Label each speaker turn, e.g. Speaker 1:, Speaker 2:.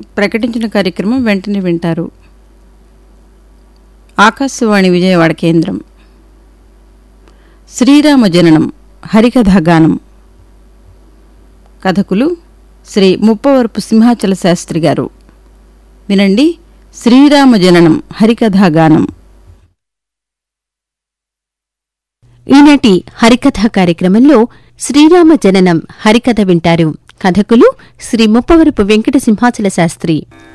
Speaker 1: ప్రకటించిన కార్యక్రమం వెంటనే వింటారు ఆకాశవాణి విజయవాడ కేంద్రం శ్రీరామ జననం హరికథాగానం కథకులు శ్రీ ముప్పవరపు సింహాచల శాస్త్రి గారు వినండి శ్రీరామ జననం హరికథాగానం
Speaker 2: ఈనాటి హరికథ కార్యక్రమంలో శ్రీరామ జననం హరికథ వింటారు కథకులు శ్రీ ముప్పవరపు వెంకట సింహాచల శాస్త్రి